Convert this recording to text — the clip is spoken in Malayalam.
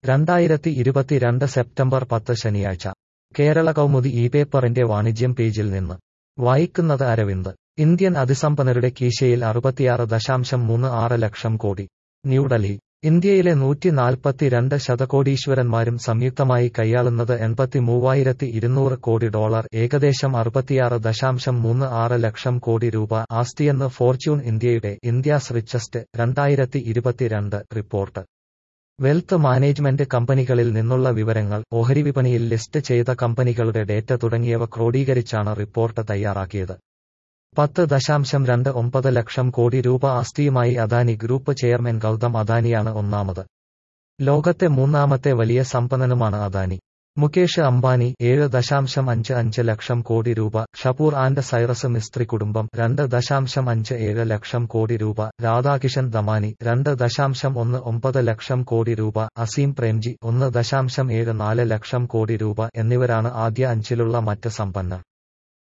രണ്ടായിരത്തി ഇരുപത്തിരണ്ട് സെപ്റ്റംബർ പത്ത് ശനിയാഴ്ച കേരള കൗമുദി ഈ പേപ്പറിന്റെ വാണിജ്യം പേജിൽ നിന്ന് വായിക്കുന്നത് അരവിന്ദ് ഇന്ത്യൻ അതിസമ്പന്നരുടെ കീശയിൽ അറുപത്തിയാറ് ദശാംശം മൂന്ന് ആറ് ലക്ഷം കോടി ന്യൂഡൽഹി ഇന്ത്യയിലെ നൂറ്റി നാൽപ്പത്തിരണ്ട് ശതകോടീശ്വരന്മാരും സംയുക്തമായി കൈയാളുന്നത് എൺപത്തി മൂവായിരത്തി ഇരുന്നൂറ് കോടി ഡോളർ ഏകദേശം അറുപത്തിയാറ് ദശാംശം മൂന്ന് ആറ് ലക്ഷം കോടി രൂപ ആസ്തിയെന്ന് ഫോർച്യൂൺ ഇന്ത്യയുടെ ഇന്ത്യാസ് റിച്ചസ്റ്റ് രണ്ടായിരത്തി ഇരുപത്തിരണ്ട് റിപ്പോർട്ട് വെൽത്ത് മാനേജ്മെന്റ് കമ്പനികളിൽ നിന്നുള്ള വിവരങ്ങൾ ഓഹരി വിപണിയിൽ ലിസ്റ്റ് ചെയ്ത കമ്പനികളുടെ ഡേറ്റ തുടങ്ങിയവ ക്രോഡീകരിച്ചാണ് റിപ്പോർട്ട് തയ്യാറാക്കിയത് പത്ത് ദശാംശം രണ്ട് ഒമ്പത് ലക്ഷം കോടി രൂപ ആസ്തിയുമായി അദാനി ഗ്രൂപ്പ് ചെയർമാൻ ഗൗതം അദാനിയാണ് ഒന്നാമത് ലോകത്തെ മൂന്നാമത്തെ വലിയ സമ്പന്നനുമാണ് അദാനി മുകേഷ് അംബാനി ഏഴ് ദശാംശം അഞ്ച് അഞ്ച് ലക്ഷം കോടി രൂപ ഷപൂർ ആൻഡ് സൈറസ് മിസ്ത്രി കുടുംബം രണ്ട് ദശാംശം അഞ്ച് ഏഴ് ലക്ഷം കോടി രൂപ രാധാകിഷൻ ദമാനി രണ്ട് ദശാംശം ഒന്ന് ഒമ്പത് ലക്ഷം കോടി രൂപ അസീം പ്രേംജി ഒന്ന് ദശാംശം ഏഴ് നാല് ലക്ഷം കോടി രൂപ എന്നിവരാണ് ആദ്യ അഞ്ചിലുള്ള മറ്റ് സമ്പന്നർ